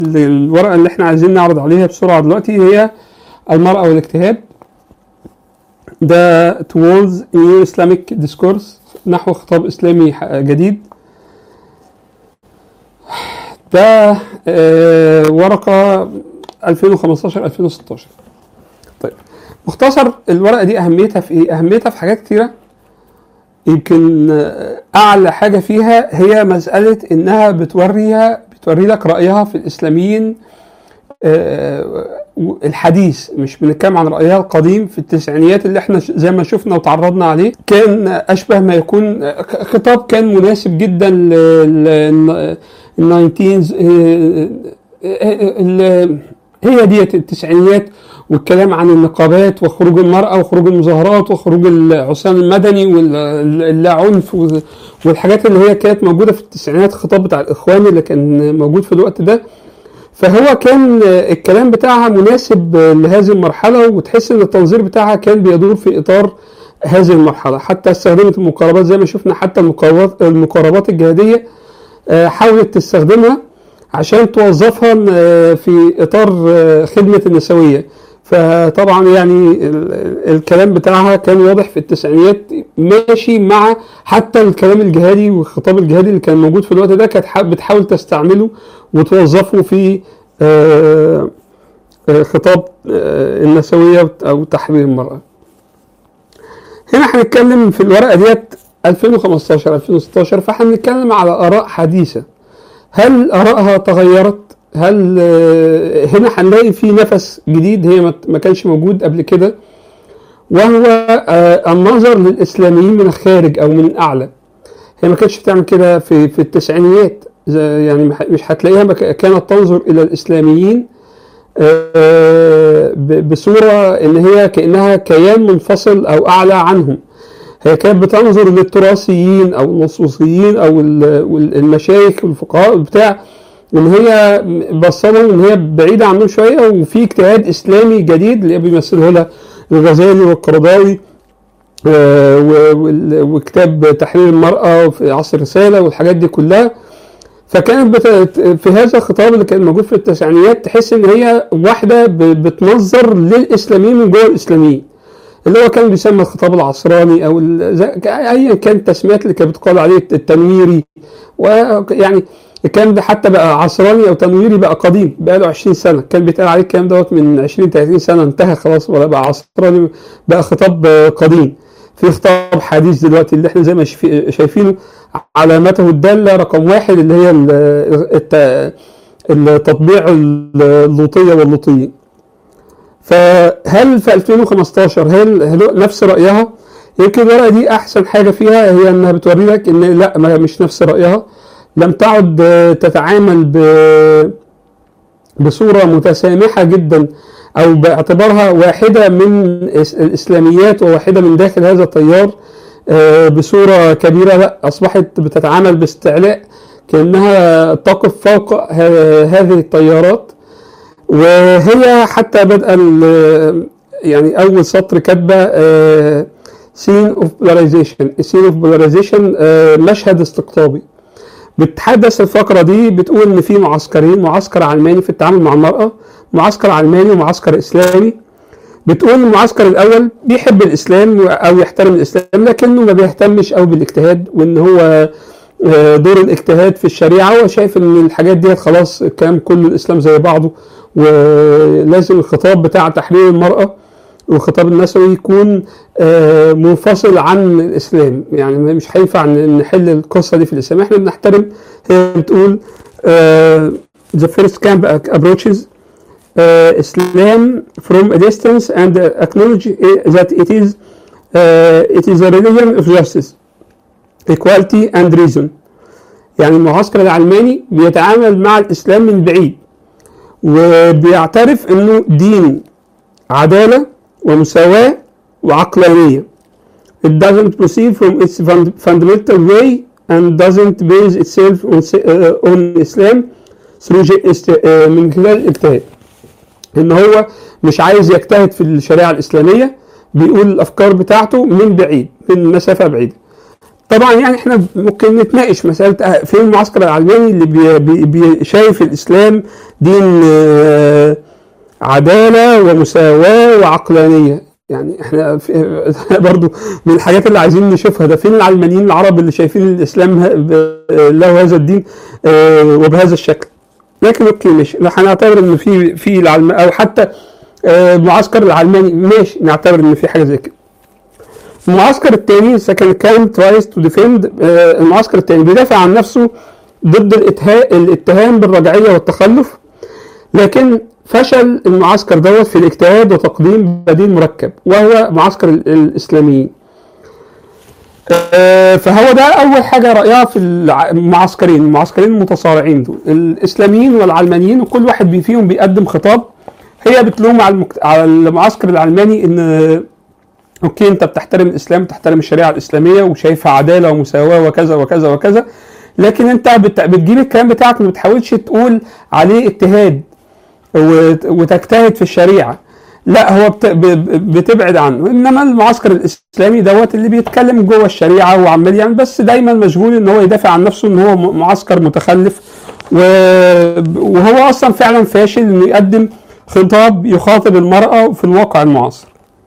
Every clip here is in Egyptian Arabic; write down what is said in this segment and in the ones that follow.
الورقه اللي احنا عايزين نعرض عليها بسرعه دلوقتي هي المرأة والاجتهاد ده towards new Islamic discourse نحو خطاب إسلامي ح- جديد ده آه، ورقة 2015 2016 طيب مختصر الورقة دي أهميتها في إيه؟ أهميتها في حاجات كتيرة يمكن آه، أعلى حاجة فيها هي مسألة إنها بتوريها بتوري لك رأيها في الإسلاميين آه، الحديث مش بنتكلم عن رأيها القديم في التسعينيات اللي احنا ش- زي ما شفنا وتعرضنا عليه كان أشبه ما يكون آه، ك- خطاب كان مناسب جدا للناينتينز هي ديت التسعينيات والكلام عن النقابات وخروج المرأة وخروج المظاهرات وخروج العصيان المدني واللا عنف وال- والحاجات اللي هي كانت موجودة في التسعينات الخطاب بتاع الإخوان اللي كان موجود في الوقت ده فهو كان الكلام بتاعها مناسب لهذه المرحلة وتحس ان التنظير بتاعها كان بيدور في اطار هذه المرحلة حتى استخدمت المقاربات زي ما شفنا حتى المقاربات المقاربات الجهادية آه، حاولت تستخدمها عشان توظفها آه، في اطار آه، خدمة النسوية فطبعا يعني ال- الكلام بتاعها كان واضح في التسعينيات ماشي مع حتى الكلام الجهادي والخطاب الجهادي اللي كان موجود في الوقت ده كانت حا- بتحاول تستعمله وتوظفه في آه، آه، خطاب آه، النسوية أو تحرير المرأة هنا هنتكلم في الورقة ديت 2015 2016 فهنتكلم على آراء حديثة هل آرائها تغيرت؟ هل آه، هنا هنلاقي في نفس جديد هي ما- ما كانش موجود قبل كده وهو آه، النظر للإسلاميين من الخارج أو من الأعلى هي ما كانتش بتعمل كده في في التسعينيات زي- يعني مح- مش هتلاقيها مك- كانت تنظر إلى الإسلاميين آه، ب- بصورة إن هي كأنها كيان منفصل أو أعلى عنهم هي كانت بتنظر للتراثيين او النصوصيين او ال- وال- المشايخ والفقهاء بتاع ان هي بصلهم ان هي بعيده عنهم شويه وفي اجتهاد اسلامي جديد اللي بيمثله لها الغزالي والقرضاوي و- و- وال- وكتاب تحرير المراه في عصر الرساله والحاجات دي كلها فكانت بت... في هذا الخطاب اللي كان موجود في التسعينيات تحس ان هي واحده ب... بتنظر للاسلاميين من جوه الاسلاميين اللي هو كان بيسمى الخطاب العصراني او ال- زي- ايا كان التسميات اللي كانت بتقال عليه التنويري ويعني الكلام ده حتى بقى عصراني او تنويري بقى قديم بقى له 20 سنه كان بيتقال عليه الكلام دوت من 20 30 سنه انتهى خلاص ولا بقى عصراني بقى خطاب آه، قديم في خطاب حديث دلوقتي اللي احنا زي ما شايفي- شايفينه علامته الداله رقم واحد اللي هي ال- الت- التطبيع اللوطيه واللوطيين فهل في 2015 هل هل نفس رايها؟ يمكن الورقه دي احسن حاجه فيها هي انها بتوري لك ان لا ما مش نفس رايها لم تعد آه، تتعامل ب بصوره متسامحه جدا او باعتبارها واحده من الإس- الاسلاميات وواحده من داخل هذا التيار آه، بصوره كبيره لا اصبحت بتتعامل باستعلاء كانها تقف فوق ه- هذه التيارات وهي حتى بدأ ال- يعني أول سطر كاتبة سين اوف بولاريزيشن سين اوف بولاريزيشن مشهد استقطابي بتحدث الفقرة دي بتقول إن في معسكرين معسكر علماني في التعامل مع المرأة معسكر علماني ومعسكر إسلامي بتقول المعسكر الأول بيحب الإسلام أو يحترم الإسلام لكنه ما بيهتمش أوي بالاجتهاد وإن هو آه، دور الاجتهاد في الشريعة وشايف إن الحاجات ديت خلاص الكلام كله الإسلام زي بعضه ولازم الخطاب بتاع تحرير المرأة والخطاب النسوي يكون آه، منفصل عن الإسلام يعني مش هينفع ن- نحل القصة دي في الإسلام احنا بنحترم هي بتقول آه، the first camp approaches uh, Islam from a distance and acknowledge that it is uh, it is a religion of justice, equality and reason. يعني المعسكر العلماني بيتعامل مع الإسلام من بعيد وبيعترف إنه دين عدالة ومساواة وعقلانية. It doesn't proceed from its fund- fundamental way and doesn't base itself on, s- uh, on Islam through j- است- uh, من خلال الاجتهاد. ان هو مش عايز يجتهد في الشريعه الاسلاميه بيقول الافكار بتاعته من بعيد من مسافه بعيده طبعا يعني احنا ممكن نتناقش مساله أه- فين المعسكر العلماني اللي بي بي بي شايف الاسلام دين آه، عداله ومساواه وعقلانيه يعني احنا في برضو من الحاجات اللي عايزين نشوفها ده فين العلمانيين العرب اللي شايفين الاسلام ه- ب- له هذا الدين آه، وبهذا الشكل لكن اوكي ماشي هنعتبر ان في في العلم او حتى آه، المعسكر العلماني ماشي نعتبر ان في حاجه زي كده المعسكر الثاني سكن كان ترايز تو ديفند المعسكر الثاني بيدافع عن نفسه ضد الاتهاء الاتهام بالرجعيه والتخلف لكن فشل المعسكر دوت في الاجتهاد وتقديم بديل مركب وهو معسكر ال- الاسلاميين آه، فهو ده اول حاجه رائعه في الع- المعسكرين المعسكرين المتصارعين دول الاسلاميين والعلمانيين وكل واحد بي- فيهم بيقدم خطاب هي بتلوم على المكت... على المعسكر العلماني ان اوكي انت بتحترم الاسلام بتحترم الشريعه الاسلاميه وشايفها عداله ومساواه وكذا وكذا وكذا لكن انت بت... بتجيب الكلام بتاعك ما بتحاولش تقول عليه اجتهاد وت- وتجتهد في الشريعه لا هو بت... ب- ب- بتبعد عنه انما المعسكر الاسلامي دوت اللي بيتكلم جوه الشريعه وعمال يعني بس دايما مشغول ان هو يدافع عن نفسه ان هو م- معسكر متخلف و... وهو اصلا فعلا فاشل انه يقدم خطاب يخاطب المراه في الواقع المعاصر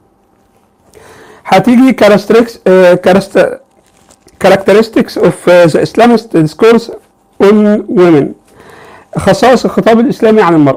هتيجي كارستريكس كارست characteristics of uh, the Islamist discourse on women خصائص الخطاب الإسلامي عن المرأة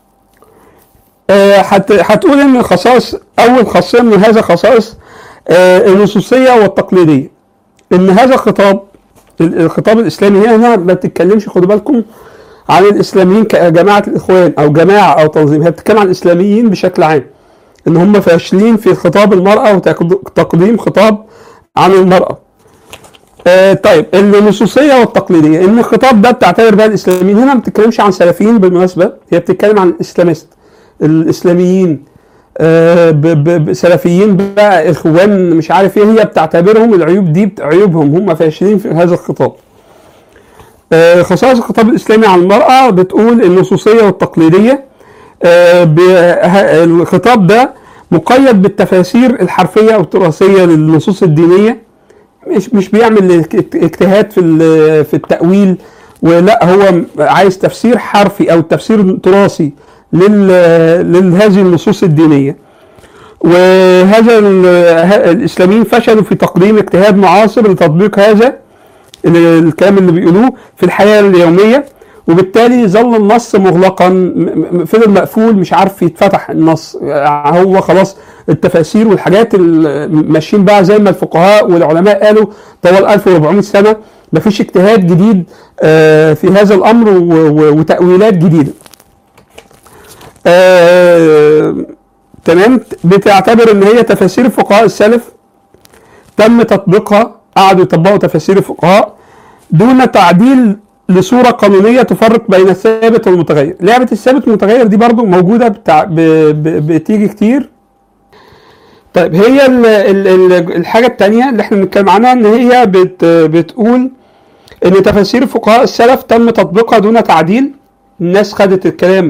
آه، هت- هتقول ان خصائص اول خاصيه من هذا خصائص آه، النصوصيه والتقليديه ان هذا الخطاب ال- الخطاب الاسلامي هنا ما بتتكلمش خدوا بالكم عن الاسلاميين كجماعه الاخوان او جماعه او تنظيم هي بتتكلم عن الاسلاميين بشكل عام ان هم فاشلين في خطاب المراه وتقديم خطاب عن المراه آه طيب النصوصيه والتقليديه ان الخطاب ده بتعتبر بقى الاسلاميين هنا ما بتتكلمش عن سلفيين بالمناسبه هي بتتكلم عن الاسلاميست الاسلاميين آه ب- ب- ب- سلفيين بقى اخوان مش عارف ايه هي بتعتبرهم العيوب دي بت- عيوبهم هم فاشلين في هذا الخطاب آه خصائص الخطاب الاسلامي عن المراه بتقول النصوصيه والتقليديه آه ب- ه- الخطاب ده مقيد بالتفاسير الحرفيه او التراثيه للنصوص الدينيه مش مش بيعمل اجت- اجتهاد في ال- في التأويل ولا هو عايز تفسير حرفي او تفسير تراثي لل- لهذه النصوص الدينيه وهذا ال- ه- الاسلاميين فشلوا في تقديم اجتهاد معاصر لتطبيق هذا ال- الكلام اللي بيقولوه في الحياه اليوميه وبالتالي ظل النص مغلقا م- م- فضل مقفول مش عارف يتفتح النص هو خلاص التفاسير والحاجات ال- ماشيين بقى زي ما الفقهاء والعلماء قالوا طوال 1400 سنه مفيش اجتهاد جديد آه، في هذا الامر و- و- وتاويلات جديده. آه، تمام بتعتبر ان هي تفاسير فقهاء السلف تم تطبيقها قعدوا يطبقوا تفاسير الفقهاء دون تعديل لصوره قانونيه تفرق بين الثابت والمتغير لعبه الثابت والمتغير دي برضو موجوده بتاع ب... ب... بتيجي كتير طيب هي ال... ال... ال... الحاجه الثانيه اللي احنا بنتكلم عنها ان هي بت... بتقول ان تفاسير فقهاء السلف تم تطبيقها دون تعديل الناس خدت الكلام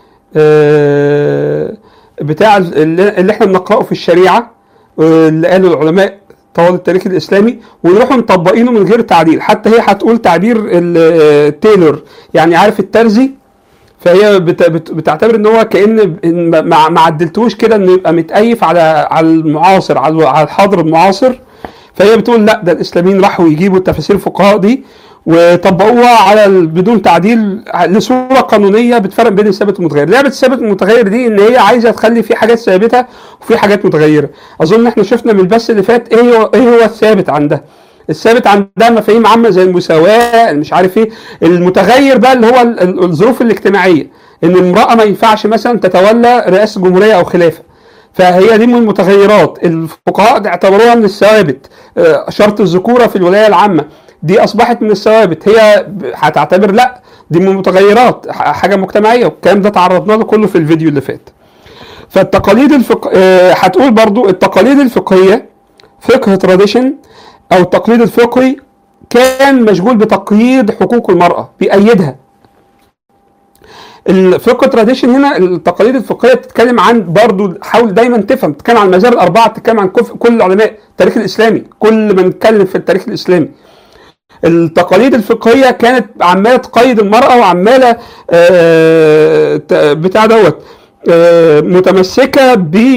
آه، بتاع اللي اللي احنا بنقراه في الشريعه آه، اللي قاله العلماء طوال التاريخ الاسلامي ويروحوا مطبقينه من غير تعديل حتى هي هتقول تعبير التيلور يعني عارف الترزي فهي بت- بت- بتعتبر ان هو كان إن ما ما عدلتوش كده انه يبقى متأيف على على المعاصر على على الحاضر المعاصر فهي بتقول لا ده الاسلاميين راحوا يجيبوا التفاسير الفقهاء دي وطبقوها على ال- بدون تعديل لصوره قانونيه بتفرق بين الثابت والمتغير لعبه الثابت والمتغير دي ان هي عايزه تخلي في حاجات ثابته وفي حاجات متغيره اظن احنا شفنا من البث اللي فات ايه هو ايه هو الثابت عندها الثابت عندها مفاهيم عامه زي المساواه مش عارف ايه المتغير بقى اللي هو ال- ال- الظروف الاجتماعيه ان المراه ما ينفعش مثلا تتولى رئاسه جمهوريه او خلافه فهي دي من المتغيرات الفقهاء اعتبروها من الثوابت آه، شرط الذكوره في الولايه العامه دي اصبحت من الثوابت هي ب- هتعتبر لا دي من المتغيرات ح- حاجه مجتمعيه والكلام ده تعرضنا له كله في الفيديو اللي فات فالتقاليد الفق... آه، هتقول برضو التقاليد الفقهيه فقه تراديشن او التقليد الفقهي كان مشغول بتقييد حقوق المراه بيأيدها الفقه تراديشن هنا التقاليد الفقهيه بتتكلم عن برضو حاول دايما تفهم بتتكلم عن المذاهب الاربعه بتتكلم عن كف- كل علماء التاريخ الاسلامي كل من اتكلم في التاريخ الاسلامي التقاليد الفقهيه كانت عماله تقيد المراه وعماله آه، ت- بتاع دوت آه، متمسكه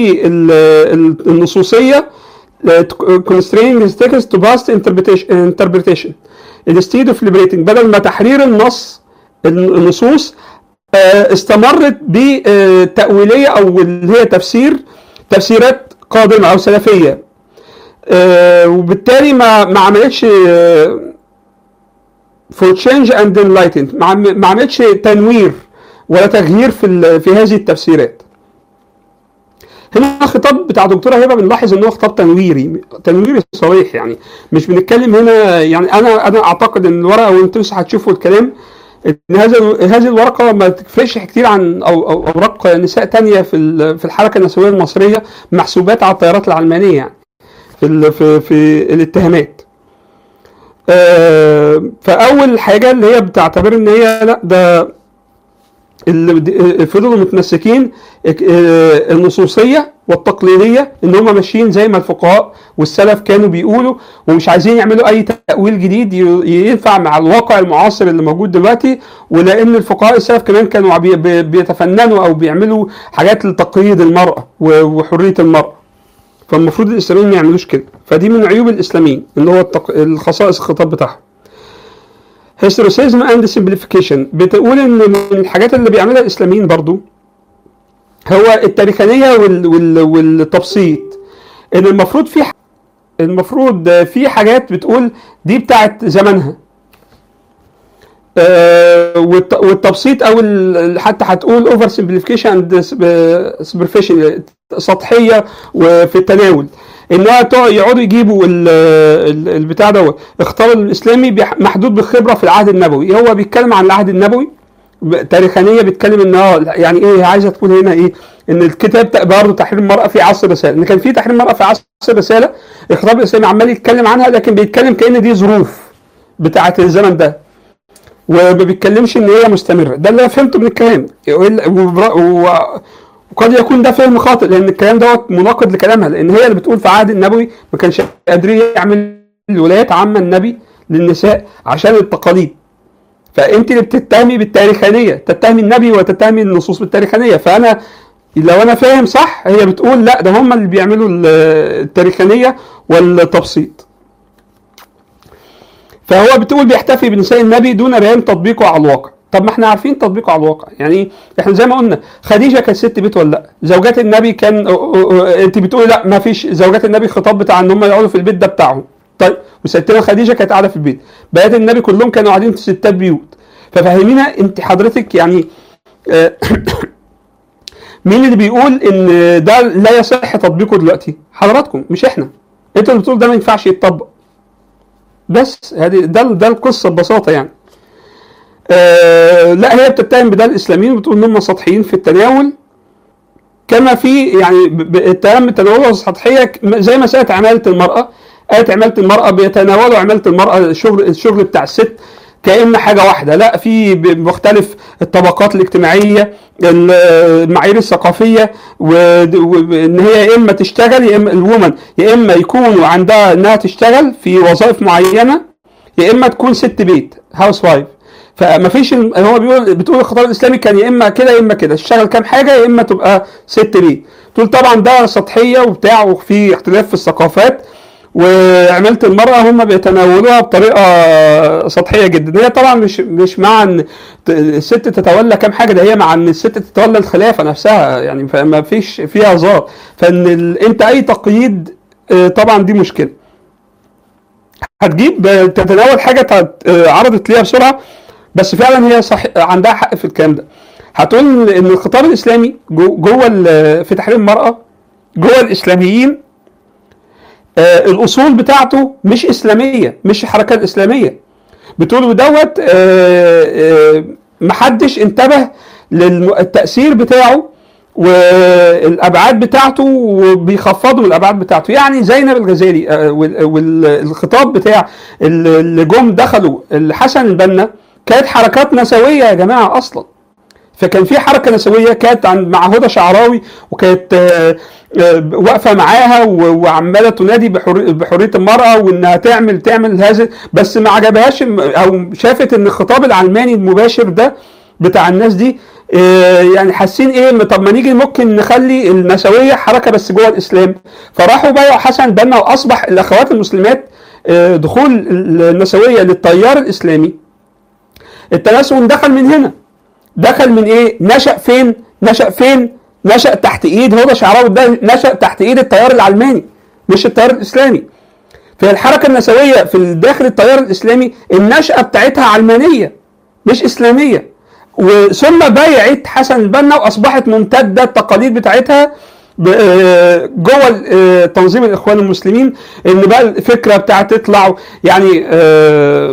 بالنصوصيه constraining the text to past interpretation interpretation instead of liberating بدل ما تحرير النص النصوص آه، استمرت بتأويلية أو اللي هي تفسير تفسيرات قادمة أو سلفية آه، وبالتالي ما ما عملتش فور تشينج اند انلايتنت ما عم- ما عملتش تنوير ولا تغيير في ال- في هذه التفسيرات هنا الخطاب بتاع دكتوره هبه بنلاحظ ان هو خطاب تنويري تنويري صريح يعني مش بنتكلم هنا يعني انا انا اعتقد ان الورقه وانتم هتشوفوا الكلام ان هذا هذه الورقه ما تفرقش كتير عن او او اوراق نساء تانية في ال- في الحركه النسويه المصريه محسوبات على الطيارات العلمانيه يعني في ال- في في الاتهامات آه، فاول حاجه اللي هي بتعتبر ان هي لا ده اللي د- فضلوا متمسكين آه، النصوصيه والتقليديه ان هم ماشيين زي ما الفقهاء والسلف كانوا بيقولوا ومش عايزين يعملوا اي تاويل جديد ي- ينفع مع الواقع المعاصر اللي موجود دلوقتي ولان الفقهاء السلف كمان كانوا بي- بي- بيتفننوا او بيعملوا حاجات لتقييد المراه و- وحريه المراه فالمفروض الاسلاميين ما يعملوش كده فدي من عيوب الاسلاميين اللي هو التق... الخصائص الخطاب بتاعهم هيستوريسيزم اند سمبليفيكيشن بتقول ان من الحاجات اللي بيعملها الاسلاميين برضو هو التاريخانيه وال... وال... والتبسيط ان المفروض في ح- المفروض في حاجات بتقول دي بتاعت زمانها آه، والت- والتبسيط او ال- حتى هتقول اوفر سمبليفيكيشن اند سوبرفيشن سطحيه وفي التناول ان هو تق- يقعدوا يجيبوا ال- ال- البتاع دوت اختار الاسلامي بيح- محدود بالخبره في العهد النبوي هو بيتكلم عن العهد النبوي ب- تاريخانيه بيتكلم ان اه يعني ايه عايزه تقول هنا ايه ان الكتاب ت- برضه تحرير المراه في عصر الرساله ان كان في تحرير المراه في عصر الرساله الخطاب الاسلامي عمال يتكلم عنها لكن بيتكلم كان دي ظروف بتاعه الزمن ده وما بيتكلمش ان هي مستمره ده اللي انا فهمته من الكلام وإلا- وبر- و- وقد يكون ده فهم خاطئ لان الكلام دوت مناقض لكلامها لان هي اللي بتقول في عهد النبوي ما كانش قادرين يعمل ولايات عامه النبي للنساء عشان التقاليد فانت اللي بتتهمي بالتاريخانيه تتهمي النبي وتتهمي النصوص بالتاريخانيه فانا لو انا فاهم صح هي بتقول لا ده هم اللي بيعملوا ال- التاريخانيه والتبسيط فهو بتقول بيحتفي بنساء النبي دون بيان تطبيقه على الواقع طب ما احنا عارفين تطبيقه على الواقع يعني احنا زي ما قلنا خديجه كانت ست بيت ولا لا زوجات النبي كان اه اه اه انت بتقولي لا ما فيش زوجات النبي خطاب بتاع ان هم يقعدوا في البيت ده بتاعهم طيب وستنا خديجه كانت قاعده في البيت بنات النبي كلهم كانوا قاعدين في ستات بيوت ففهمينا انت حضرتك يعني اه مين اللي بيقول ان ده لا يصح تطبيقه دلوقتي حضراتكم مش احنا انتوا اللي بتقول ده ما ينفعش يتطبق بس هذه ده ده القصه ببساطه يعني آه لا هي بتتهم بده الاسلاميين وبتقول ان هم سطحيين في التناول كما في يعني ب- ب- التهم بالتناول السطحيه ك- زي مساله عماله المراه آية عماله المراه بيتناولوا عماله المراه الشغل الشغل بتاع الست كأن حاجة واحدة لا في ب- مختلف الطبقات الاجتماعية ال- المعايير الثقافية ود- وان هي يا اما تشتغل يا اما الومن يا اما يكونوا عندها انها تشتغل في وظائف معينة يا اما تكون ست بيت هاوس وايف فما فيش الم- هو بيقول بتقول الخطاب الاسلامي كان يا اما كده يا اما كده تشتغل كام حاجه يا اما تبقى ست بيت تقول طبعا ده سطحيه وبتاع وفي اختلاف في الثقافات وعماله المراه هم بيتناولوها بطريقه سطحيه جدا هي طبعا مش مش مع ان ت- الست تتولى كام حاجه ده هي مع ان الست تتولى الخلافه نفسها يعني فما فيش فيها هزار فان ال... انت اي تقييد آه، طبعا دي مشكله هتجيب تتناول حاجه تت- آه، عرضت ليها بسرعه بس فعلا هي صح عندها حق في الكلام ده هتقول ان الخطاب الاسلامي جو- جوه ال- في تحرير المراه جوه الاسلاميين آه، الاصول بتاعته مش اسلاميه مش حركات اسلاميه بتقول دوت آه، آه، محدش انتبه للتاثير بتاعه والابعاد بتاعته وبيخفضوا من الابعاد بتاعته يعني زينب الغزالي آه، وال- والخطاب بتاع اللي جم دخلوا الحسن البنا كانت حركات نسويه يا جماعه اصلا فكان في حركه نسويه كانت عند مع هدى شعراوي وكانت آه، آه، واقفه معاها و- وعماله تنادي بحر- بحريه المراه وانها تعمل تعمل هذا بس ما عجبهاش الم- او شافت ان الخطاب العلماني المباشر ده بتاع الناس دي آه، يعني حاسين ايه م- طب ما نيجي ممكن نخلي النسويه حركه بس جوه الاسلام فراحوا بايعوا حسن البنا واصبح الاخوات المسلمات آه، دخول النسويه للتيار الاسلامي التناسل دخل من هنا دخل من ايه نشأ فين نشأ فين نشأ تحت ايد هدى شعراوي ده نشأ تحت ايد التيار العلماني مش التيار الاسلامي فالحركة النسوية في داخل التيار الاسلامي النشأة بتاعتها علمانية مش اسلامية وثم بايعت حسن البنا واصبحت ممتدة التقاليد بتاعتها ب- آه، جوه آه، تنظيم الاخوان المسلمين ان بقى الفكره بتاعت تطلع يعني آه،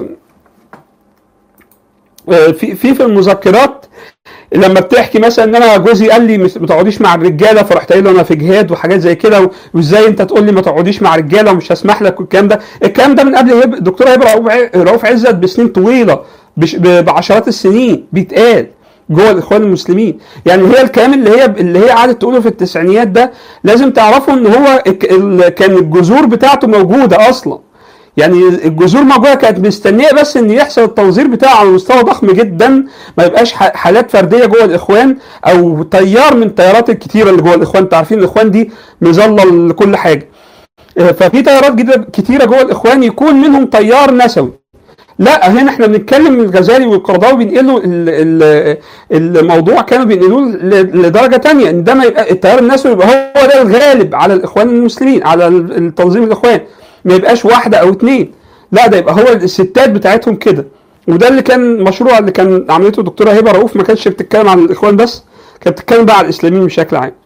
آه، في في في المذكرات لما بتحكي مثلا ان انا جوزي قال لي مش- ما تقعديش مع الرجاله فرحت قايل له انا في جهاد وحاجات زي كده و- وازاي انت تقول لي ما تقعديش مع رجاله ومش هسمح لك والكلام ده الكلام ده من قبل هب- الدكتور هبه رؤوف ع- رؤوف عزت بسنين طويله بش- ب- بعشرات السنين بيتقال جوه الاخوان المسلمين يعني هي الكلام اللي هي اللي هي قعدت تقوله في التسعينيات ده لازم تعرفوا ان هو الك- ال- كان الجذور بتاعته موجوده اصلا يعني الجذور موجوده كانت مستنيه بس ان يحصل التنظير بتاعه على مستوى ضخم جدا ما يبقاش ح- حالات فرديه جوه الاخوان او تيار من التيارات الكتيره اللي جوه الاخوان انتوا عارفين الاخوان دي مظله لكل حاجه آه، ففي تيارات جدا كتيره جوه الاخوان يكون منهم تيار نسوي لا هنا احنا بنتكلم الغزالي والقرضاوي بينقلوا ال- ال- الموضوع كانوا بينقلوه ل- لدرجه تانية ان ده ما يبقى التيار النسوي يبقى هو ده الغالب على الاخوان المسلمين على ال- التنظيم الاخوان ما يبقاش واحده او اتنين لا ده يبقى هو الستات بتاعتهم كده وده اللي كان المشروع اللي كان عملته الدكتوره هبه رؤوف ما كانتش بتتكلم عن الاخوان بس كانت بتتكلم بقى على الاسلاميين بشكل عام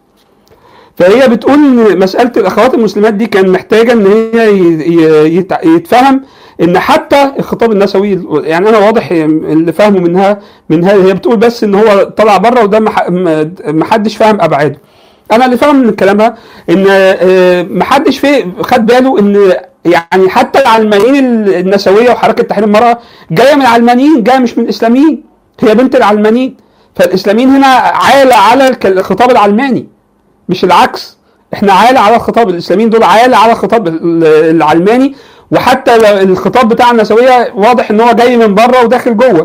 فهي بتقول ان مساله الاخوات المسلمات دي كان محتاجه ان هي ي- ي- يت- يتفهم ان حتى الخطاب النسوي يعني انا واضح اللي فاهمه منها منها هي بتقول بس ان هو طلع بره وده مح- م- محدش فاهم ابعاده انا اللي فاهم من كلامها ان آه، محدش في خد باله ان يعني حتى العلمانيين النسويه وحركه تحرير المراه جايه من العلمانيين جايه مش من الاسلاميين هي بنت العلمانيين فالاسلاميين هنا عالة على الك- الخطاب العلماني مش العكس احنا عالة على الخطاب الاسلاميين دول عالة على الخطاب ال- العلماني وحتى لو الخطاب بتاع النسويه واضح ان هو جاي من بره وداخل جوه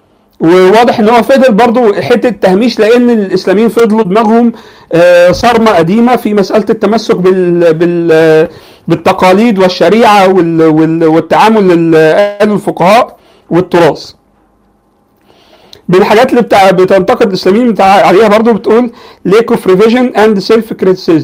وواضح ان هو فضل برضو حته تهميش لان الاسلاميين فضلوا دماغهم آه، صارمه قديمه في مساله التمسك بال بال بالتقاليد والشريعه وال وال والتعامل اللي قالوا الفقهاء والتراث من الحاجات اللي بتاع بتنتقد الاسلاميين بتاع عليها برضو بتقول lack of revision and self criticism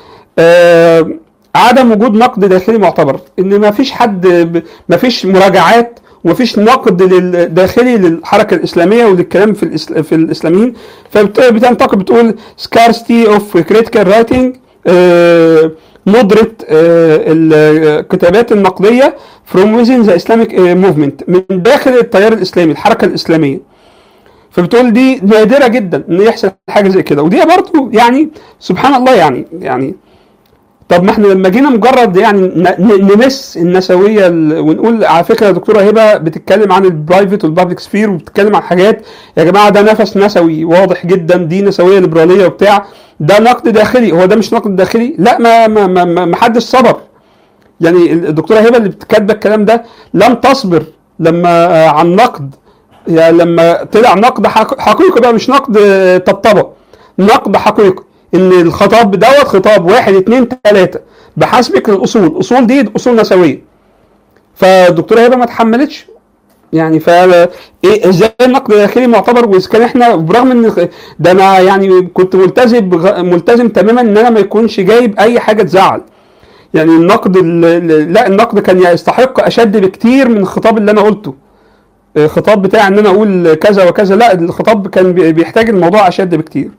آه عدم وجود نقد داخلي معتبر ان ما فيش حد ما فيش مراجعات وما فيش نقد لل- داخلي للحركه الاسلاميه وللكلام في الإسل... في الاسلاميين فبتنتقد بتقول scarcity of critical writing آه ندرة آه الكتابات النقدية from within the Islamic آه، movement من داخل التيار الإسلامي الحركة الإسلامية فبتقول دي نادرة جدا إن يحصل حاجة زي كده ودي برضه يعني سبحان الله يعني يعني طب ما احنا لما جينا مجرد يعني ن- ن- نمس النسويه ال- ونقول على فكره يا دكتوره هبه بتتكلم عن البرايفت والبابليك سفير وبتتكلم عن حاجات يا جماعه ده نفس نسوي واضح جدا دي نسويه ليبراليه وبتاع ده نقد داخلي هو ده مش نقد داخلي لا ما ما ما, ما, ما حدش صبر يعني الدكتوره هبه اللي كاتبه الكلام ده لم تصبر لما آه، عن نقد يعني لما طلع نقد حق- حقيقي بقى مش نقد آه، طبطبه نقد حقيقي ان الخطاب دوت خطاب واحد اتنين تلاته بحسبك للاصول الاصول دي اصول نسويه فالدكتوره هبه ما اتحملتش يعني ف ايه ازاي النقد الداخلي معتبر واذا كان احنا برغم ان ده انا يعني كنت ملتزم بغ- ملتزم تماما ان انا ما يكونش جايب اي حاجه تزعل يعني النقد ال- ال- لا النقد كان يستحق اشد بكتير من الخطاب اللي انا قلته الخطاب بتاع ان انا اقول كذا وكذا لا الخطاب كان بي- بيحتاج الموضوع اشد بكتير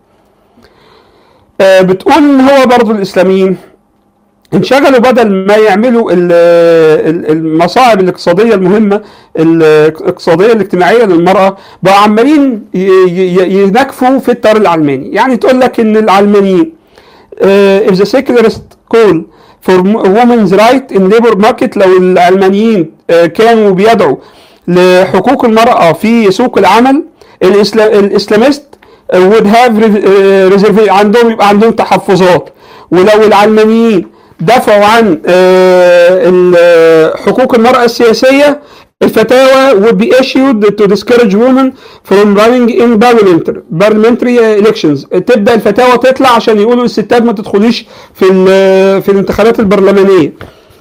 آه، بتقول ان هو برضو الاسلاميين انشغلوا بدل ما يعملوا ال- ال- المصاعب الاقتصاديه المهمه الاقتصاديه الاجتماعيه للمراه بقوا عمالين ي- ي- ينكفوا في التيار العلماني يعني تقول لك ان العلمانيين uh, if the secularists call for women's right in labor market لو العلمانيين uh, كانوا بيدعوا لحقوق المرأة في سوق العمل الإسلا- الإسلاميست would have reservation عندهم يبقى عندهم تحفظات ولو العلمانيين دافعوا عن آه، ال- حقوق المرأة السياسية الفتاوى would be issued to discourage women from running in parliamentary, parliamentary elections تبدأ الفتاوى تطلع عشان يقولوا الستات ما تدخليش في ال- في الانتخابات البرلمانية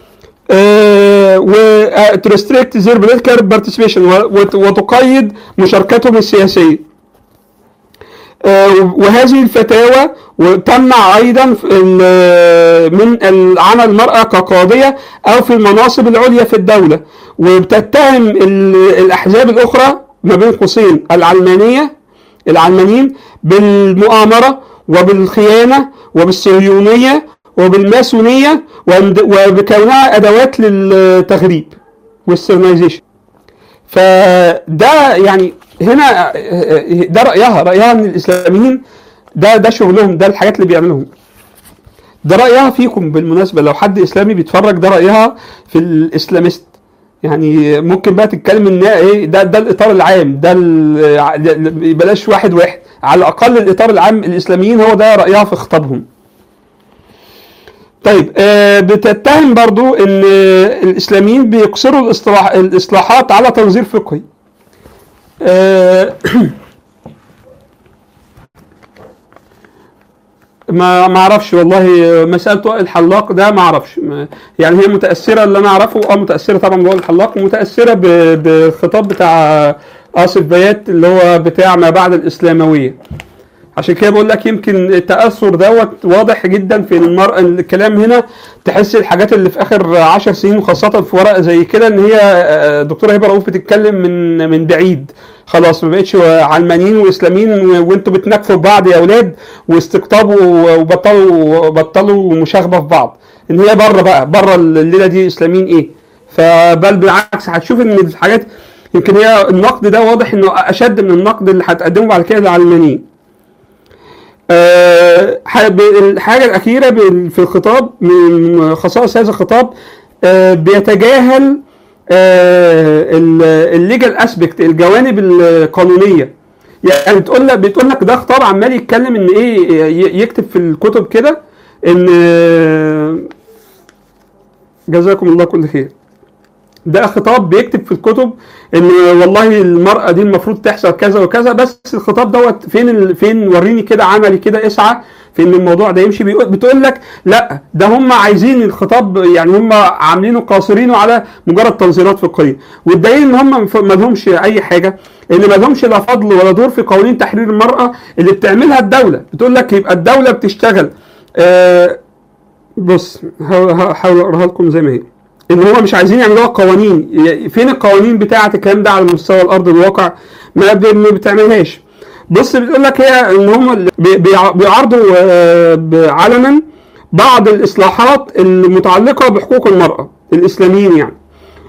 و to restrict their political participation و- وت- وتقيد مشاركتهم السياسية آه، وهذه الفتاوى وتمنع ايضا في ال- من العمل المراه كقاضيه او في المناصب العليا في الدوله وبتتهم ال- الاحزاب الاخرى ما بين قوسين العلمانيه العلمانيين بالمؤامره وبالخيانه وبالصهيونيه وبالماسونيه وبد- وبكونها ادوات للتغريب والسيرنايزيشن فده يعني هنا ده رايها رايها ان الاسلاميين ده ده شغلهم ده الحاجات اللي بيعملوهم ده رايها فيكم بالمناسبه لو حد اسلامي بيتفرج ده رايها في الاسلامست يعني ممكن بقى تتكلم ان ايه ده ده الاطار العام ده ال- بلاش واحد واحد على الاقل الاطار العام الاسلاميين هو ده رايها في خطابهم طيب آه، بتتهم برضو ان آه، الاسلاميين بيقصروا الاصلاح الاصلاحات على تنظير فقهي آه، ما ما اعرفش والله مساله وائل الحلاق ده ما اعرفش ما- يعني هي متاثره اللي انا اعرفه اه متاثره طبعا بوائل الحلاق ومتاثره ب- بالخطاب بتاع آصف بيات اللي هو بتاع ما بعد الاسلامويه عشان كده بقول لك يمكن التاثر دوت واضح جدا في المرأة الكلام هنا تحس الحاجات اللي في اخر عشر سنين وخاصه في ورقه زي كده ان هي آه، دكتوره هبه رؤوف بتتكلم من من بعيد خلاص ما بقتش علمانيين واسلاميين و- وانتوا بتنكفوا في بعض يا اولاد واستقطابوا وبطلوا بطلوا مشاغبه في بعض ان هي بره بقى بره الليله دي اسلاميين ايه فبل بالعكس هتشوف ان الحاجات يمكن هي النقد ده واضح انه اشد من النقد اللي هتقدمه بعد كده للعلمانيين آه، ح- ب- الحاجة الأخيرة بال- في الخطاب من خصائص هذا الخطاب آه، بيتجاهل الليجل اسبكت الجوانب القانونية يعني بتقول لك بتقول لك ده خطاب عمال يتكلم ان ايه ي- يكتب في الكتب كده ان آه، جزاكم الله كل خير ده خطاب بيكتب في الكتب ان والله المرأة دي المفروض تحصل كذا وكذا بس الخطاب دوت فين ال... فين وريني كده عملي كده اسعى في ان الموضوع ده يمشي بيقول بتقول لك لا ده هم عايزين الخطاب يعني هم عاملينه قاصرينه على مجرد تنظيرات فقهيه والدليل ان هم مف- ما لهمش اي حاجه ان ما لهمش لا فضل ولا دور في قوانين تحرير المراه اللي بتعملها الدوله بتقول لك يبقى الدوله بتشتغل آه بص هحاول اقراها لكم زي ما هي ان هم مش عايزين يعملوها قوانين ي- فين القوانين بتاعه الكلام ده على مستوى الارض الواقع ما ب- ما بتعملهاش بص بتقول لك هي ان هم اللي بي- بيع- بيعارضوا آه، ب- علنا بعض الاصلاحات المتعلقه بحقوق المراه الاسلاميين يعني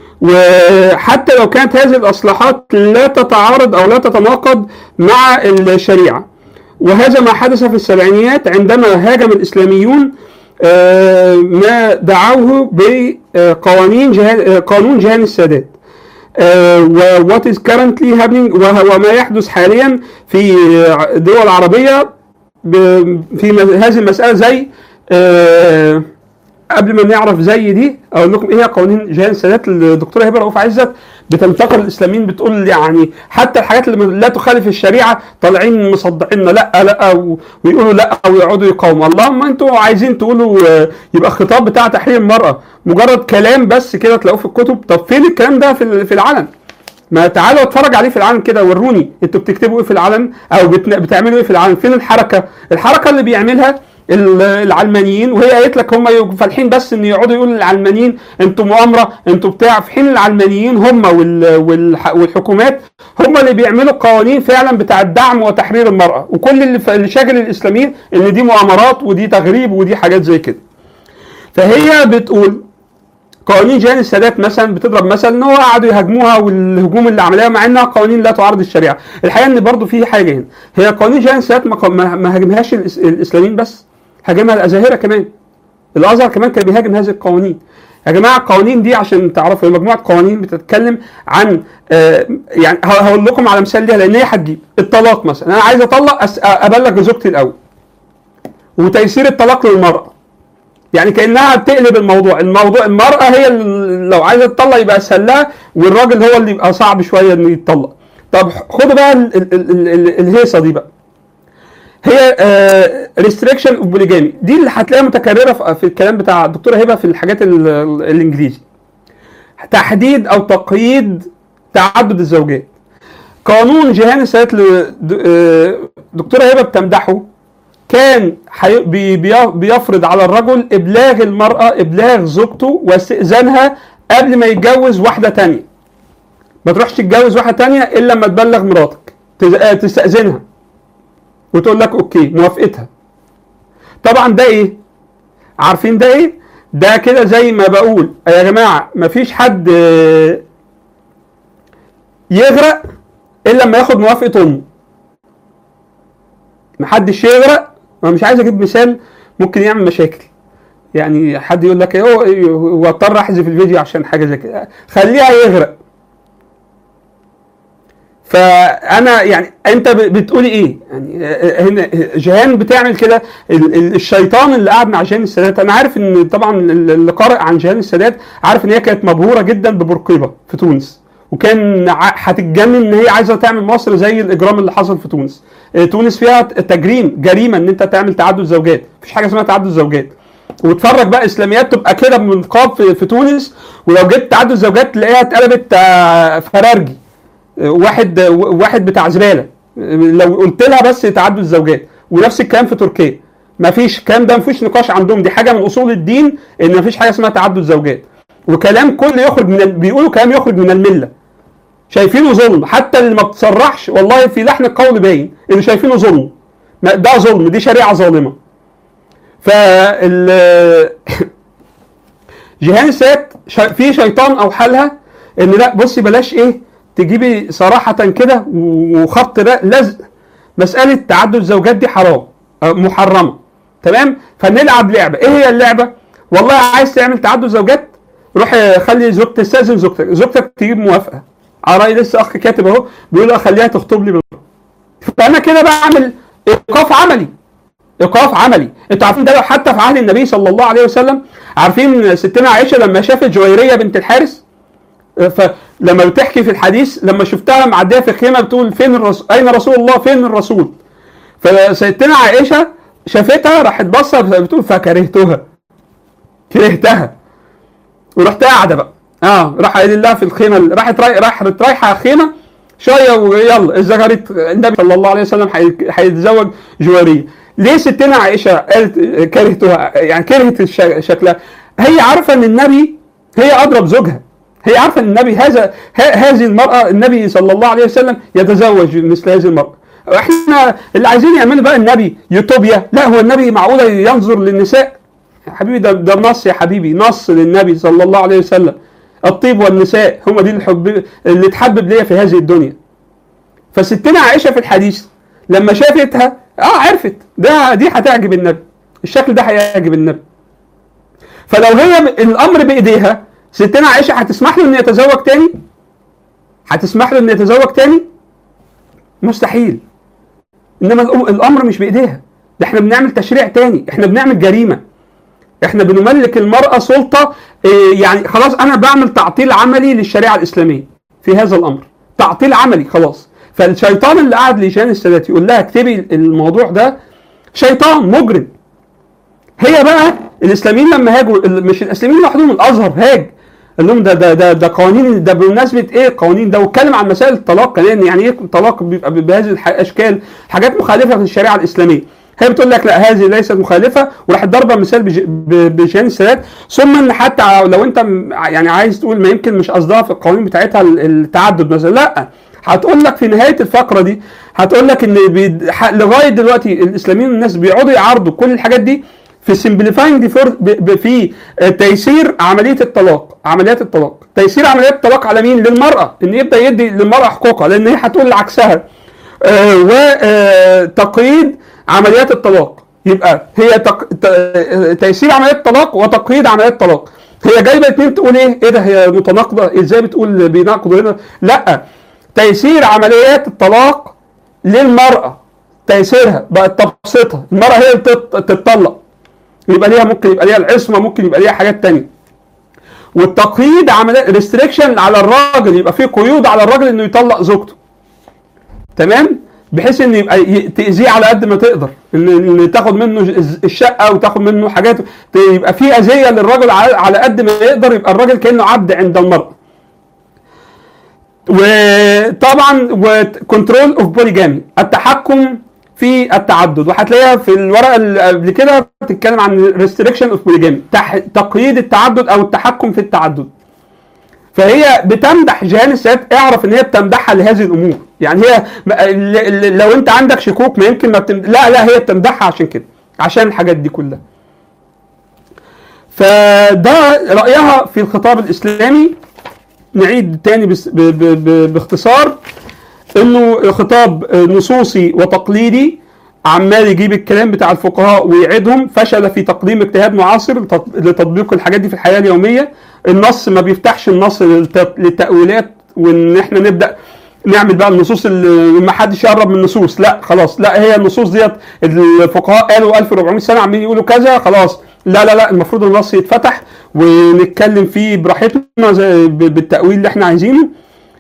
وحتى لو كانت هذه الاصلاحات لا تتعارض او لا تتناقض مع الشريعه وهذا ما حدث في السبعينيات عندما هاجم الاسلاميون آه، ما دعوه بقوانين جهان آه، قانون جهان السادات و what is currently happening وهو ما يحدث حاليا في دول عربية ب- في م- هذه المسألة زي آه، قبل ما نعرف زي دي اقول لكم ايه هي قوانين جهان السادات الدكتوره هبه رؤوف عزت بتنتقل الاسلاميين بتقول يعني حتى الحاجات اللي لا تخالف الشريعه طالعين مصدعيننا لا لا و- ويقولوا لا ويقعدوا يقاوموا اللهم انتوا عايزين تقولوا آه، يبقى الخطاب بتاع تحرير المراه مجرد كلام بس كده تلاقوه في الكتب طب فين الكلام ده في ال- في العلن ما تعالوا اتفرج عليه في العلن كده وروني انتوا بتكتبوا ايه في العلن او بتن- بتعملوا ايه في العلن فين الحركه الحركه اللي بيعملها ال- العلمانيين وهي قالت لك هم يبقوا فالحين بس ان يقعدوا يقولوا للعلمانيين انتوا مؤامره انتوا بتاع في حين العلمانيين هم وال والح والحكومات هم اللي بيعملوا القوانين فعلا بتاع الدعم وتحرير المراه وكل اللي, ف- اللي شاغل الاسلاميين ان دي مؤامرات ودي تغريب ودي حاجات زي كده فهي بتقول قوانين جهان السادات مثلا بتضرب مثل ان هو قعدوا يهاجموها والهجوم اللي عملها مع انها قوانين لا تعارض الشريعه، الحقيقه ان برضو في حاجه هنا، هي قوانين جهان السادات ما ما ما هاجمهاش الإس- الاسلاميين بس، هاجمها الازاهره كمان. الازهر كمان كان بيهاجم هذه القوانين. يا جماعه القوانين دي عشان تعرفوا هي مجموعه قوانين بتتكلم عن آه، يعني ه- هقول لكم على مثال ليها لان هي هتجيب الطلاق مثلا انا عايز اطلق أس- ابلغ زوجتي الاول وتيسير الطلاق للمراه يعني كانها بتقلب الموضوع الموضوع المراه هي اللي لو عايزه تطلق يبقى اسهل لها والراجل هو اللي يبقى صعب شويه انه يتطلق طب خدوا بقى ال- ال- ال- ال- الهيصه دي بقى هي ريستريكشن اوف بوليجامي دي اللي هتلاقيها متكرره في- في الكلام بتاع الدكتوره هبه في الحاجات ال- ال- الانجليزي تحديد او تقييد تعدد الزوجات قانون جيهان السادات اللي د- آه، دكتوره هبه بتمدحه كان حي- بي- بي- بيفرض على الرجل ابلاغ المراه ابلاغ زوجته واستئذانها قبل ما يتجوز واحده تانية ما تروحش تتجوز واحده تانية الا لما تبلغ مراتك تز- آه، تستاذنها وتقول لك اوكي موافقتها طبعا ده ايه عارفين ده ايه ده كده زي ما بقول يا جماعه مفيش حد آه، يغرق الا لما ياخد موافقه امه محدش يغرق انا مش عايز اجيب مثال ممكن يعمل مشاكل يعني حد يقول لك ايه هو اضطر احذف الفيديو عشان حاجه زي كده خليها يغرق فانا يعني انت ب- بتقولي ايه؟ يعني آه، هنا جيهان بتعمل كده ال- ال- الشيطان اللي قاعد مع جيهان السادات انا عارف ان طبعا ال- اللي قارئ عن جيهان السادات عارف ان هي كانت مبهوره جدا ببورقيبه في تونس وكان ع- هتتجنن ان هي عايزه تعمل مصر زي الاجرام اللي حصل في تونس آه، تونس فيها تجريم جريمه ان انت تعمل تعدد زوجات مفيش حاجه اسمها تعدد زوجات وتفرج بقى اسلاميات تبقى كده بنقاب في, في تونس ولو جبت تعدد زوجات تلاقيها اتقلبت آه، فرارجي واحد واحد بتاع زباله لو قلت لها بس تعدد الزوجات ونفس الكلام في تركيا ما فيش الكلام ده ما فيش نقاش عندهم دي حاجه من اصول الدين ان ما فيش حاجه اسمها تعدد زوجات وكلام كل يخرج من ال... بيقولوا كلام يخرج من المله شايفينه ظلم حتى اللي ما بتصرحش والله في لحن القول باين اللي شايفينه ظلم ما- ده ظلم دي شريعه ظالمه فال جيهان السادات شا- في شيطان او حالها ان لا بصي بلاش ايه تجيبي صراحة كده وخط ر- لزق مسألة تعدد الزوجات دي حرام أو محرمة تمام فنلعب لعبة ايه هي اللعبة والله عايز تعمل تعدد زوجات روح خلي زوجتك تستأذن زوجتك زوجتك تجيب موافقة على رأي لسه اخ كاتب اهو بيقول اخليها تخطب لي بالمرة. فانا كده بعمل ايقاف عملي ايقاف عملي انتوا عارفين ده لو حتى في عهد النبي صلى الله عليه وسلم عارفين ستنا عائشه لما شافت جويريه بنت الحارث فلما بتحكي في الحديث لما شفتها معديه في خيمه بتقول فين الرسول اين رسول الله فين الرسول فستنا عائشه شافتها راحت بصه بتقول فكرهتها كرهتها ورحت قاعده بقى اه راح قايل لها في الخيمه راحت راي- راحت رايحه خيمه شويه ويلا اتذكرت النبي صلى الله عليه وسلم هي- هيتزوج جواريه ليه ستنا عائشه قالت كرهتها يعني كرهت الش- شكلها هي عارفه ان النبي هي اضرب زوجها هي عارفه ان النبي هذا ه- هذه المراه النبي صلى الله عليه وسلم يتزوج مثل هذه المراه احنا اللي عايزين يعملوا بقى النبي يوتوبيا لا هو النبي معقوله ينظر للنساء يا حبيبي ده ده نص يا حبيبي نص للنبي صلى الله عليه وسلم الطيب والنساء هم دي الحب اللي تحبب ليا في هذه الدنيا فستنا عائشه في الحديث لما شافتها اه عرفت ده دي هتعجب النبي الشكل ده هيعجب النبي فلو هي الامر بايديها ستنا عائشه هتسمح له انه يتزوج تاني هتسمح له انه يتزوج تاني مستحيل انما الأم- الامر مش بايديها ده احنا بنعمل تشريع تاني احنا بنعمل جريمه احنا بنملك المرأة سلطة إيه، يعني خلاص انا بعمل تعطيل عملي للشريعة الاسلامية في هذا الامر تعطيل عملي خلاص فالشيطان اللي قاعد لجان السادات يقول لها اكتبي الموضوع ده شيطان مجرم هي بقى الاسلاميين لما هاجوا ال- مش الاسلاميين لوحدهم الازهر هاج قال لهم ده ده ده ده قوانين ده بمناسبه ايه القوانين ده واتكلم عن مسائل الطلاق لان يعني ايه الطلاق بيبقى بهذه الح- الاشكال حاجات مخالفه في الشريعه الاسلاميه هي بتقول لك لا هذه ليست مخالفه وراحت ضاربه مثال بج- ب- بجان السادات ثم ان حتى لو انت م- يعني عايز تقول ما يمكن مش قصدها في القوانين بتاعتها ال- التعدد مثلا لا هتقول لك في نهايه الفقره دي هتقول لك ان بي- ح- لغايه دلوقتي الاسلاميين الناس بيقعدوا يعارضوا كل الحاجات دي في سمبليفاينج في آه، تيسير عمليه الطلاق عمليات الطلاق تيسير عمليات الطلاق على مين للمراه ان يبدا يدي للمراه حقوقها لان هي هتقول عكسها وتقييد عمليات الطلاق يبقى هي تق... ت- تيسير عمليات الطلاق وتقييد عمليات الطلاق هي جايبه اتنين تقول ايه ايه ده هي متناقضه ازاي بتقول بيناقضوا هنا لا تيسير عمليات الطلاق للمراه تيسيرها بقت تبسيطها المراه هي اللي تت- تتطلق يبقى ليها ممكن يبقى ليها العصمه ممكن يبقى ليها حاجات تانية والتقييد عمليات ريستريكشن على الراجل يبقى في قيود على الراجل انه يطلق زوجته تمام بحيث ان يبقى ي- تاذيه على قد ما تقدر ان ان تاخد منه الز- الشقه وتاخد منه حاجات ت- يبقى في اذيه للراجل على على قد ما يقدر يبقى الراجل كانه عبد عند المراه وطبعا وكنترول اوف بوليجامي التحكم في التعدد وهتلاقيها في الورقه اللي قبل كده بتتكلم عن ريستريكشن اوف بوليجامي تقييد التعدد او التحكم في التعدد فهي بتمدح جيهان السادات اعرف ان هي بتمدحها لهذه الامور يعني هي م- ل- ل- لو انت عندك شكوك ما يمكن ما بتمد... لا لا هي بتمدحها عشان كده عشان الحاجات دي كلها فده رايها في الخطاب الاسلامي نعيد تاني بس ب... ب... ب... باختصار انه خطاب نصوصي وتقليدي عمال يجيب الكلام بتاع الفقهاء ويعيدهم فشل في تقديم اجتهاد معاصر لتط- لتطبيق الحاجات دي في الحياه اليوميه النص ما بيفتحش النص للت- للتاويلات وان احنا نبدا نعمل بقى النصوص اللي ما حدش يقرب من النصوص لا خلاص لا هي النصوص ديت الفقهاء قالوا 1400 سنه عمالين يقولوا كذا خلاص لا لا لا المفروض النص يتفتح ونتكلم فيه براحتنا زي ب- بالتاويل اللي احنا عايزينه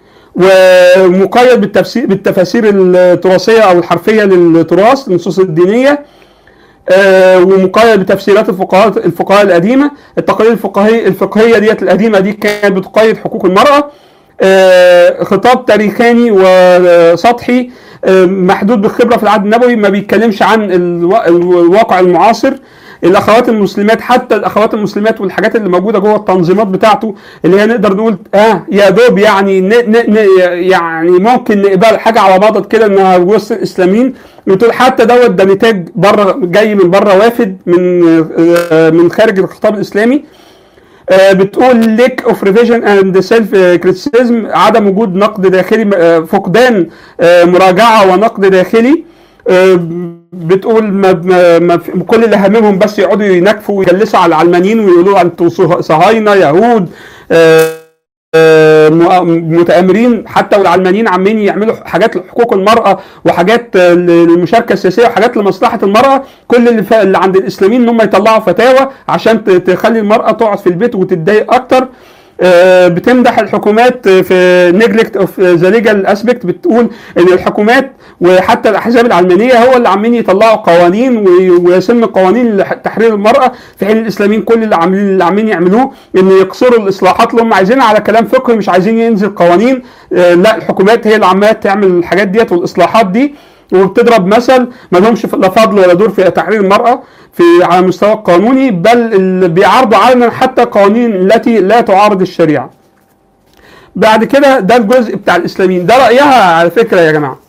ومقيد بالتفسير بالتفاسير التراثيه او الحرفيه للتراث النصوص الدينيه آه، ومقيد بتفسيرات الفقهاء الفقهاء القديمه التقاليد الفقهيه الفقهيه ديت القديمه دي كانت بتقيد حقوق المراه آه، خطاب تاريخاني وسطحي آه، محدود بالخبره في العهد النبوي ما بيتكلمش عن الوا- الواقع المعاصر الاخوات المسلمات حتى الاخوات المسلمات والحاجات اللي موجوده جوه التنظيمات بتاعته اللي هي نقدر نقول اه يا دوب يعني ن ن ن يعني ممكن نقبل حاجه على بعض كده انها وسط الاسلاميين بتقول حتى دوت ده نتاج بره جاي من بره وافد من آه، من خارج الخطاب الاسلامي آه، بتقول ليك اوف ريفيجن اند سيلف كريتيسيزم عدم وجود نقد داخلي آه، فقدان آه، مراجعه ونقد داخلي آه، بتقول ما ما ما في- كل اللي هممهم بس يقعدوا ينكفوا ويجلسوا على العلمانيين ويقولوا انتوا صه- صهاينه يهود آه، آه، م- متآمرين حتى والعلمانيين عمالين يعملوا حاجات لحقوق المرأة وحاجات آه، للمشاركة السياسية وحاجات لمصلحة المرأة كل اللي, ف... اللي عند الإسلاميين إن هم يطلعوا فتاوى عشان ت- تخلي المرأة تقعد في البيت وتتضايق أكتر آه، بتمدح الحكومات في نيجلكت اوف ذا ليجال اسبكت بتقول ان الحكومات وحتى الاحزاب العلمانيه هو اللي عاملين يطلعوا قوانين وي- ويسن قوانين لتحرير المراه في حين الاسلاميين كل اللي عاملين اللي عاملين يعملوه ان يقصروا الاصلاحات اللي هم عايزينها على كلام فقهي مش عايزين ينزل قوانين آه، لا الحكومات هي اللي عماله تعمل الحاجات ديت والاصلاحات دي وبتضرب مثل ما لهمش لا فضل ولا دور في تحرير المرأة في على المستوى القانوني بل اللي بيعارضوا علنا حتى القوانين التي لا تعارض الشريعة. بعد كده ده الجزء بتاع الإسلاميين ده رأيها على فكرة يا جماعة.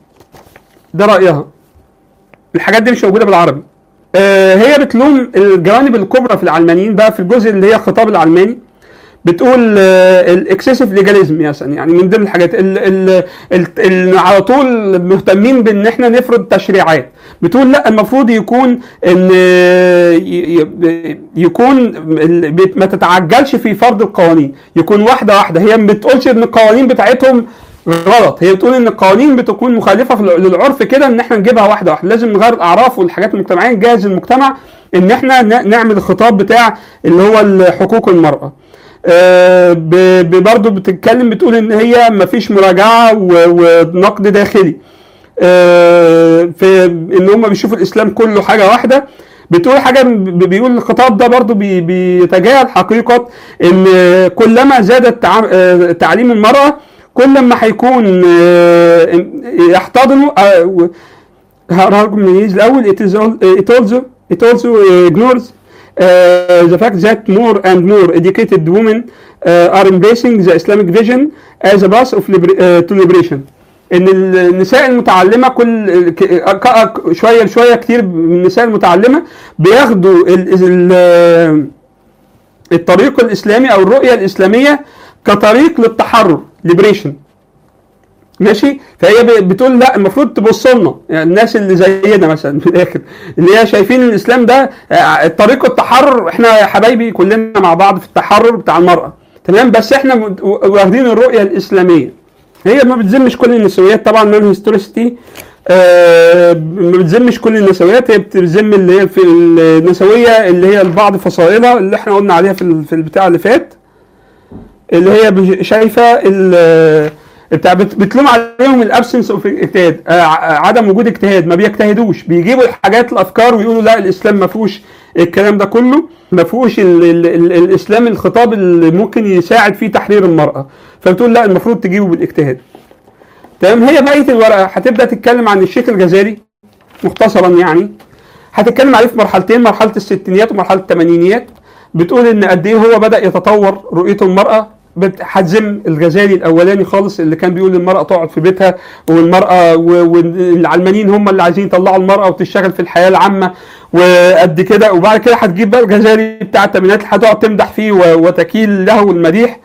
ده رأيها. الحاجات دي مش موجودة بالعربي. آه هي بتلوم الجوانب الكبرى في العلمانيين بقى في الجزء اللي هي الخطاب العلماني بتقول الاكسسيف ليجاليزم مثلا يعني من ضمن الحاجات اللي على طول مهتمين بان احنا نفرض تشريعات بتقول لا المفروض يكون ان ي- ي- يكون ال- ما تتعجلش في فرض القوانين يكون واحده واحده هي ما بتقولش ان القوانين بتاعتهم غلط هي بتقول ان القوانين بتكون مخالفه في ال- للعرف كده ان احنا نجيبها واحده واحده لازم نغير الاعراف والحاجات المجتمعيه نجهز المجتمع ان احنا ن- نعمل الخطاب بتاع اللي هو حقوق المراه آه، ب- ب- برضه بتتكلم بتقول ان هي مفيش مراجعه و- ونقد داخلي آه، في ان هم بيشوفوا الاسلام كله حاجه واحده بتقول حاجه ب- بيقول الخطاب ده برضه بي- بيتجاهل حقيقه ان كلما زاد التع- آه، تعليم المراه كل ما هيكون آه، يحتضنوا آه، و- هقراها لكم من الانجليزي الاول it is all, it also it also ignores uh, the fact that more and more educated women uh, are embracing the Islamic vision as a path of liber- uh, to liberation. ان النساء المتعلمه كل ك- ك- شويه شويه كتير من النساء المتعلمه بياخدوا ال- ال- الطريق الاسلامي او الرؤيه الاسلاميه كطريق للتحرر liberation ماشي فهي ب- بتقول لا المفروض تبص لنا يعني الناس اللي زينا مثلا في الاخر اللي هي شايفين الاسلام ده آه، طريق التحرر احنا يا حبايبي كلنا مع بعض في التحرر بتاع المراه تمام بس احنا مد- واخدين الرؤيه الاسلاميه هي ما بتذمش كل النسويات طبعا مان هيستوريستي آه ما بتذمش كل النسويات هي بتذم اللي هي في النسويه اللي هي البعض فصائلها اللي احنا قلنا عليها في ال- في البتاع اللي فات اللي هي بش- شايفه ال- بتاع بت- بتلوم عليهم الابسنس اوف اجتهاد آه، ع- عدم وجود اجتهاد ما بيجتهدوش بيجيبوا الحاجات الافكار ويقولوا لا الاسلام ما فيهوش الكلام ده كله ما فيهوش ال ال ال الاسلام الخطاب اللي ممكن يساعد في تحرير المراه فبتقول لا المفروض تجيبه بالاجتهاد تمام هي بقيه الورقه هتبدا تتكلم عن الشيخ الجزائري مختصرا يعني هتتكلم عليه في مرحلتين مرحله الستينيات ومرحله الثمانينيات بتقول ان قد ايه هو بدا يتطور رؤيته المراه بت- هتذم الغزالي الاولاني خالص اللي كان بيقول المراه تقعد في بيتها والمراه و- والعلمانيين هم اللي عايزين يطلعوا المراه وتشتغل في الحياه العامه وقد كده وبعد كده هتجيب بقى الغزالي بتاع الثمانينات اللي هتقعد تمدح فيه و- وتكيل له المديح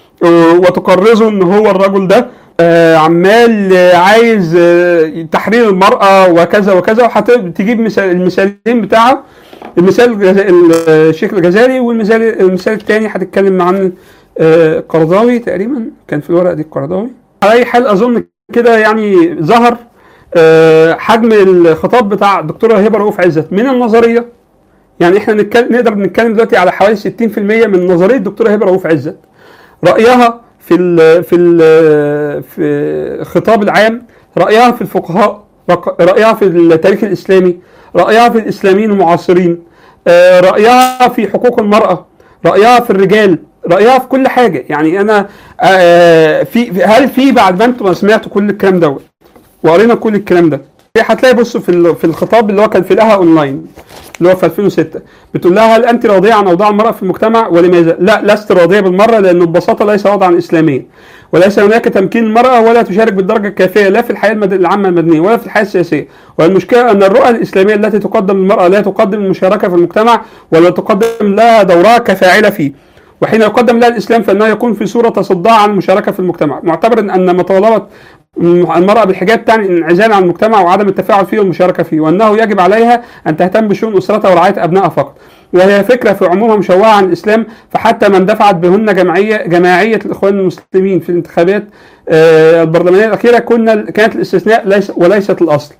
وتقرزه ان هو الرجل ده آه، عمال آه، عايز آه، تحرير المرأة وكذا وكذا وهتجيب مثال المثالين بتاعه المثال الجز- الشيخ الجزائري والمثال المثال الثاني هتتكلم عن آه، قرضاوي تقريبا كان في الورقة دي القرضاوي على أي حال أظن كده يعني ظهر آه، حجم الخطاب بتاع الدكتورة هبة رؤوف عزت من النظرية يعني احنا نتكلم نقدر نتكلم دلوقتي على حوالي 60% من نظرية الدكتورة هبة رؤوف عزت رأيها في ال في ال في الخطاب العام رأيها في الفقهاء رق- رأيها في التاريخ الإسلامي رأيها في الإسلاميين المعاصرين آه، رأيها في حقوق المرأة رأيها في الرجال رأيها في كل حاجة يعني أنا آه، في هل في بعد ما أنتم سمعتوا كل الكلام دوت وقرينا كل الكلام ده هتلاقي بصوا في ال- في الخطاب اللي هو كان في القهوه اونلاين اللي هو في 2006 بتقول لها هل انت راضيه عن اوضاع المراه في المجتمع ولماذا؟ لا لست راضيه بالمره لانه ببساطه ليس وضعا اسلاميا وليس هناك تمكين المراه ولا تشارك بالدرجه الكافيه لا في الحياه المد- العامه المدنيه ولا في الحياه السياسيه والمشكله ان الرؤى الاسلاميه التي تقدم للمراه لا تقدم المشاركه في المجتمع ولا تقدم لها دورها كفاعله فيه وحين يقدم لها الاسلام فانه يكون في صوره تصدها عن المشاركه في المجتمع معتبرا ان مطالبه المرأة بالحجاب تعني الانعزال عن المجتمع وعدم التفاعل فيه والمشاركة فيه وأنه يجب عليها أن تهتم بشؤون أسرتها ورعاية أبنائها فقط وهي فكرة في عمومها مشوهة عن الإسلام فحتى من دفعت بهن جمعية جماعية الإخوان المسلمين في الانتخابات آه، البرلمانية الأخيرة كنا كانت الاستثناء ليس وليست الأصل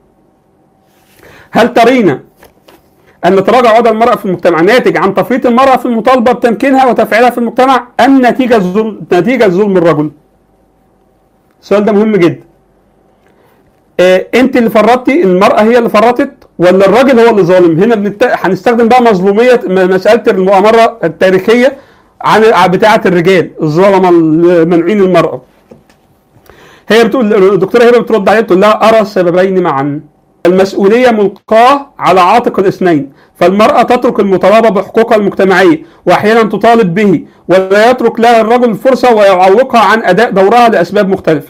هل ترين أن تراجع وضع المرأة في المجتمع ناتج عن تفريط المرأة في المطالبة بتمكينها وتفعيلها في المجتمع أم نتيجة ظلم نتيجة ظلم الرجل؟ السؤال ده مهم جدا. آه انت اللي فرطتي المرأة هي اللي فرطت ولا الراجل هو اللي ظالم؟ هنا بنت... هنستخدم بقى مظلومية م- مسألة المؤامرة التاريخية عن عن بتاعة الرجال الظلمة المنعين المرأة. هي بتقول الدكتورة هبة بترد عليها بتقول لها أرى السببين معا. المسؤولية ملقاة على عاتق الاثنين فالمرأة تترك المطالبة بحقوقها المجتمعية وأحيانا تطالب به ولا يترك لها الرجل الفرصة ويعوقها عن أداء دورها لأسباب مختلفة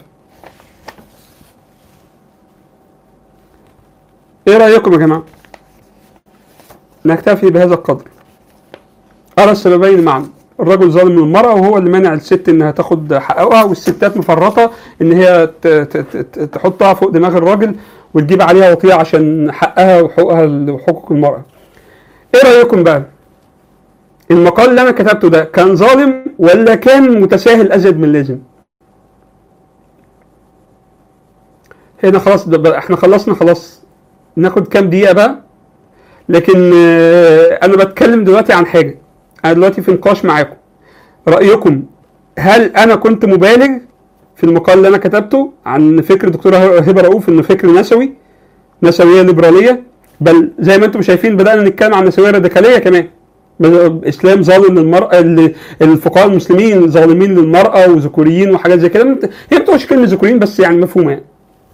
إيه رأيكم يا جماعة؟ نكتفي بهذا القدر أرى السببين معا الرجل ظالم للمرأة وهو اللي مانع الست إنها تاخد حقوقها والستات مفرطة إن هي ت- ت- ت- تحطها فوق دماغ الراجل وتجيب عليها وطية عشان حقها وحقوقها وحقوق المرأة. إيه رأيكم بقى؟ المقال اللي أنا كتبته ده كان ظالم ولا كان متساهل أزيد من اللازم؟ هنا خلاص ده بقى احنا خلصنا خلاص ناخد كام دقيقة بقى لكن آه، أنا بتكلم دلوقتي عن حاجة أنا دلوقتي في نقاش معاكم رأيكم هل أنا كنت مبالغ في المقال اللي أنا كتبته عن فكر دكتورة هبة رؤوف إنه فكر نسوي نسوية ليبرالية بل زي ما انتم شايفين بدأنا نتكلم عن نسوية راديكالية كمان اسلام ظالم للمرأة ال- الفقهاء المسلمين ظالمين للمرأة وذكوريين وحاجات زي كده هي ما بتقولش كلمة ذكوريين بس يعني مفهومة يعني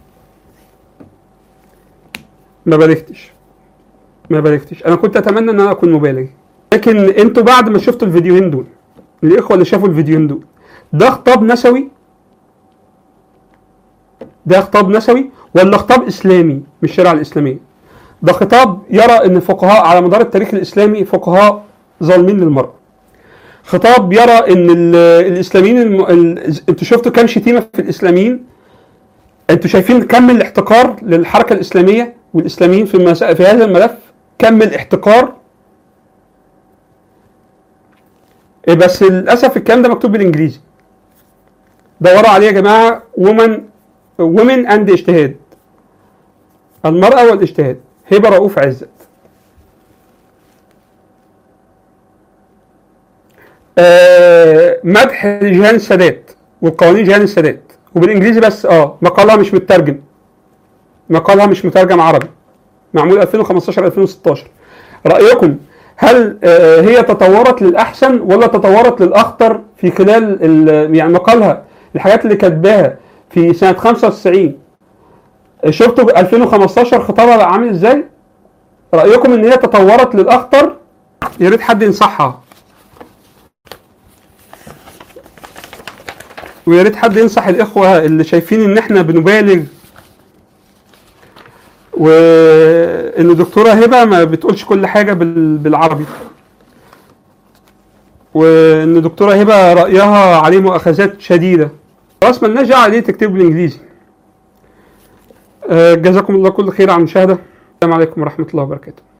ما بالغتش ما بالغتش انا كنت اتمنى ان انا اكون مبالغ لكن انتوا بعد ما شفتوا الفيديوهين دول الاخوه اللي شافوا الفيديوهين دول ده خطاب نسوي ده خطاب نسوي ولا خطاب اسلامي من الشريعه الاسلاميه ده خطاب يرى ان الفقهاء على مدار التاريخ الاسلامي فقهاء ظالمين للمراه خطاب يرى ان ال- الاسلاميين الم... ال... انتوا شفتوا كام شتيمه في الاسلاميين انتوا شايفين كم الاحتقار للحركه الاسلاميه والاسلاميين في المس... في هذا الملف كم الاحتقار إيه بس للاسف الكلام ده مكتوب بالانجليزي دوروا عليه يا جماعه وومن وومن اند اجتهاد المراه والاجتهاد هبه رؤوف عزت آه مدح جيهان السادات والقوانين جيهان السادات وبالانجليزي بس اه مقالها مش مترجم مقالها مش مترجم عربي معمول 2015 2016 رايكم هل آه هي تطورت للاحسن ولا تطورت للاخطر في خلال ال- يعني مقالها الحاجات اللي كاتباها في سنه 95 شفتوا 2015 خطابها بقى عامل ازاي؟ رايكم ان هي تطورت للاخطر؟ يا ريت حد ينصحها ويا ريت حد ينصح الاخوه اللي شايفين ان احنا بنبالغ وان دكتوره هبه ما بتقولش كل حاجه بال- بالعربي وان دكتوره هبه رايها عليه مؤاخذات شديده خلاص ملناش دعوه عليه تكتب بالانجليزي آه، جزاكم الله كل خير على المشاهده السلام عليكم ورحمه الله وبركاته